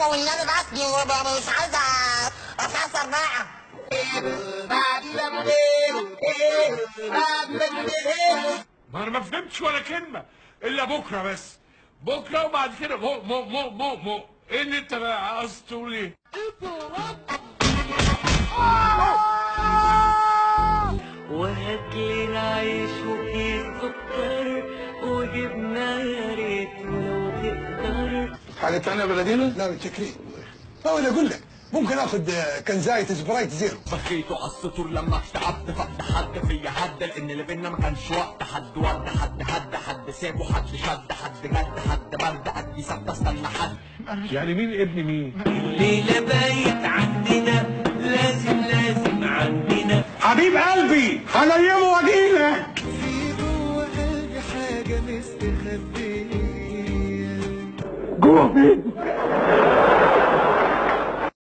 والنبي بسني ومش عايزه اتعصب بقى ما انا ما فهمتش ولا كلمه الا بكره بس بكره وبعد كده مو مو مو مو مو ايه اللي انت بقى عاوز تقول ايه؟ وهات لنا عيش وكيس سكر وجبنة يا ريت ولو تقدر حاجة تانية بلدينا؟ لا متشكرين هو انا اقول لك ممكن اخذ كنزاية سبرايت زيرو بكيت على السطور لما اكتئبت فقد حد فيا حد لان اللي بينا ما كانش وقت حد ود حد هد حد سابه حد شد حد جد حد برد قد ثابته استنى حد يعني مين ابن مين؟ الليلة بايت عندنا لازم لازم عندنا حبيب قلبي هنيمه واجيلك في جوه قلبي حاجة مستخبية جوه فين؟